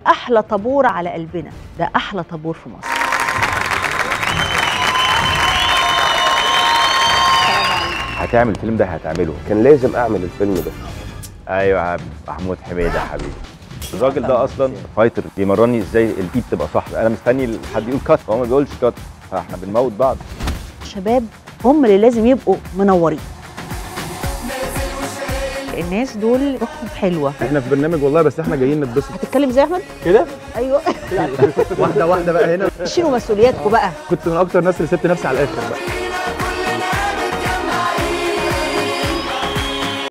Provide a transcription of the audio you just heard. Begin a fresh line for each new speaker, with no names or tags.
احلى طابور على قلبنا ده احلى طابور في مصر
هتعمل الفيلم ده هتعمله
كان لازم اعمل الفيلم ده
ايوه يا حبيبي محمود حميده يا حبيبي الراجل ده اصلا فايتر بيمرني ازاي الايد تبقى صح انا مستني حد يقول كات هو ما بيقولش كات فاحنا بنموت بعض
الشباب هم اللي لازم يبقوا منورين الناس دول روحهم حلوه
احنا في برنامج والله بس احنا جايين نتبسط
هتتكلم زي احمد
كده
ايوه
واحده واحده بقى هنا
شيلوا مسؤولياتكم بقى
كنت من اكتر الناس اللي سبت نفسي على الاخر بقى